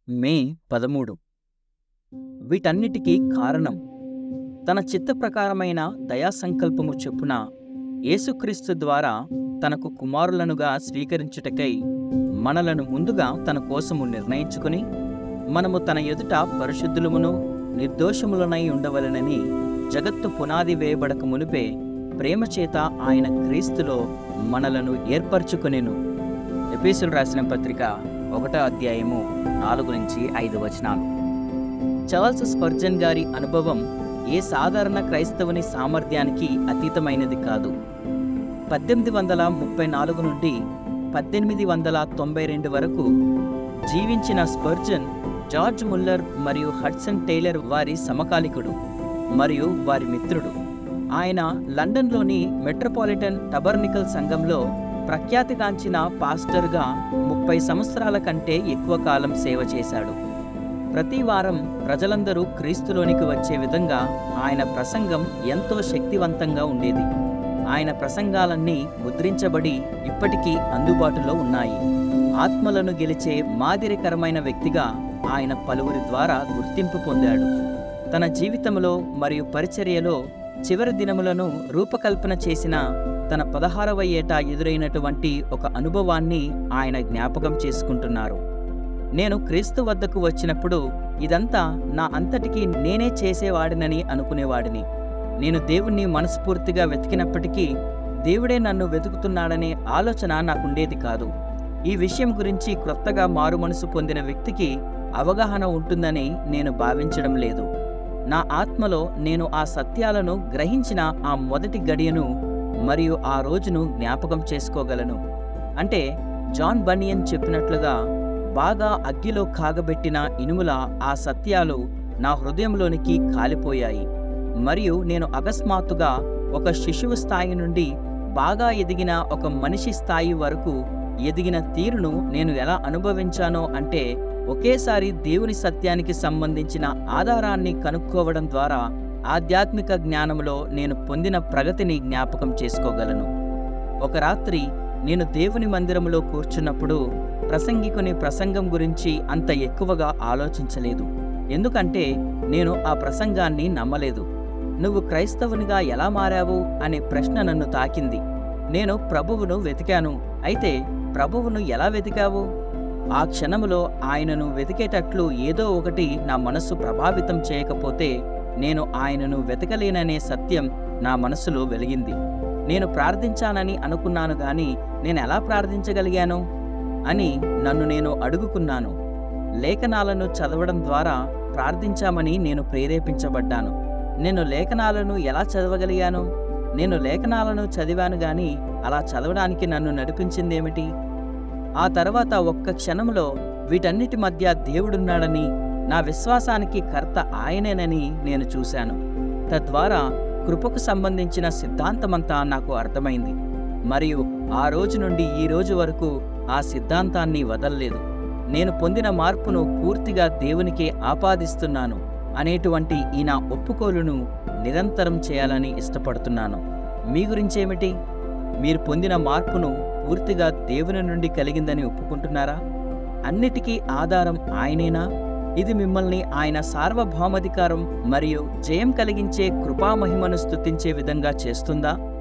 మే పదమూడు వీటన్నిటికీ కారణం తన చిత్త ప్రకారమైన దయా సంకల్పము చొప్పున యేసుక్రీస్తు ద్వారా తనకు కుమారులనుగా స్వీకరించుటకై మనలను ముందుగా తన కోసము నిర్ణయించుకుని మనము తన ఎదుట పరిశుద్ధులమును నిర్దోషములనై ఉండవలెనని జగత్తు పునాది వేయబడక మునిపే ప్రేమ చేత ఆయన క్రీస్తులో మనలను ఏర్పరచుకొనెను ఎపీసులు రాసిన పత్రిక ఒకటో అధ్యాయము నాలుగు నుంచి ఐదు వచనాలు చార్ల్స్ స్పర్జన్ గారి అనుభవం ఏ సాధారణ క్రైస్తవుని సామర్థ్యానికి అతీతమైనది కాదు పద్దెనిమిది వందల ముప్పై నాలుగు నుండి పద్దెనిమిది వందల తొంభై రెండు వరకు జీవించిన స్పర్జన్ జార్జ్ ముల్లర్ మరియు హడ్సన్ టైలర్ వారి సమకాలికుడు మరియు వారి మిత్రుడు ఆయన లండన్లోని మెట్రోపాలిటన్ టబర్నికల్ సంఘంలో ప్రఖ్యాతిగాంచిన పాస్టర్గా ముప్పై సంవత్సరాల కంటే ఎక్కువ కాలం సేవ చేశాడు ప్రతి వారం ప్రజలందరూ క్రీస్తులోనికి వచ్చే విధంగా ఆయన ప్రసంగం ఎంతో శక్తివంతంగా ఉండేది ఆయన ప్రసంగాలన్నీ ముద్రించబడి ఇప్పటికీ అందుబాటులో ఉన్నాయి ఆత్మలను గెలిచే మాదిరికరమైన వ్యక్తిగా ఆయన పలువురి ద్వారా గుర్తింపు పొందాడు తన జీవితంలో మరియు పరిచర్యలో చివరి దినములను రూపకల్పన చేసిన తన పదహారవ ఏట ఎదురైనటువంటి ఒక అనుభవాన్ని ఆయన జ్ఞాపకం చేసుకుంటున్నారు నేను క్రీస్తు వద్దకు వచ్చినప్పుడు ఇదంతా నా అంతటికీ నేనే చేసేవాడినని అనుకునేవాడిని నేను దేవుణ్ణి మనస్ఫూర్తిగా వెతికినప్పటికీ దేవుడే నన్ను వెతుకుతున్నాడనే ఆలోచన నాకుండేది కాదు ఈ విషయం గురించి క్రొత్తగా మారు మనసు పొందిన వ్యక్తికి అవగాహన ఉంటుందని నేను భావించడం లేదు నా ఆత్మలో నేను ఆ సత్యాలను గ్రహించిన ఆ మొదటి గడియను మరియు ఆ రోజును జ్ఞాపకం చేసుకోగలను అంటే జాన్ బనియన్ చెప్పినట్లుగా బాగా అగ్గిలో కాగబెట్టిన ఇనుముల ఆ సత్యాలు నా హృదయంలోనికి కాలిపోయాయి మరియు నేను అకస్మాత్తుగా ఒక శిశువు స్థాయి నుండి బాగా ఎదిగిన ఒక మనిషి స్థాయి వరకు ఎదిగిన తీరును నేను ఎలా అనుభవించానో అంటే ఒకేసారి దేవుని సత్యానికి సంబంధించిన ఆధారాన్ని కనుక్కోవడం ద్వారా ఆధ్యాత్మిక జ్ఞానంలో నేను పొందిన ప్రగతిని జ్ఞాపకం చేసుకోగలను ఒక రాత్రి నేను దేవుని మందిరంలో కూర్చున్నప్పుడు ప్రసంగికుని ప్రసంగం గురించి అంత ఎక్కువగా ఆలోచించలేదు ఎందుకంటే నేను ఆ ప్రసంగాన్ని నమ్మలేదు నువ్వు క్రైస్తవునిగా ఎలా మారావు అనే ప్రశ్న నన్ను తాకింది నేను ప్రభువును వెతికాను అయితే ప్రభువును ఎలా వెతికావు ఆ క్షణములో ఆయనను వెతికేటట్లు ఏదో ఒకటి నా మనస్సు ప్రభావితం చేయకపోతే నేను ఆయనను వెతకలేననే సత్యం నా మనస్సులో వెలిగింది నేను ప్రార్థించానని అనుకున్నాను గాని నేను ఎలా ప్రార్థించగలిగాను అని నన్ను నేను అడుగుకున్నాను లేఖనాలను చదవడం ద్వారా ప్రార్థించామని నేను ప్రేరేపించబడ్డాను నేను లేఖనాలను ఎలా చదవగలిగాను నేను లేఖనాలను చదివాను గాని అలా చదవడానికి నన్ను నడిపించిందేమిటి ఆ తర్వాత ఒక్క క్షణంలో వీటన్నిటి మధ్య దేవుడున్నాడని నా విశ్వాసానికి కర్త ఆయనేనని నేను చూశాను తద్వారా కృపకు సంబంధించిన సిద్ధాంతమంతా నాకు అర్థమైంది మరియు ఆ రోజు నుండి ఈ రోజు వరకు ఆ సిద్ధాంతాన్ని వదల్లేదు నేను పొందిన మార్పును పూర్తిగా దేవునికే ఆపాదిస్తున్నాను అనేటువంటి ఈ నా ఒప్పుకోలును నిరంతరం చేయాలని ఇష్టపడుతున్నాను మీ గురించేమిటి మీరు పొందిన మార్పును పూర్తిగా దేవుని నుండి కలిగిందని ఒప్పుకుంటున్నారా అన్నిటికీ ఆధారం ఆయనేనా ఇది మిమ్మల్ని ఆయన సార్వభౌమాధికారం మరియు జయం కలిగించే కృపామహిమను స్తుతించే విధంగా చేస్తుందా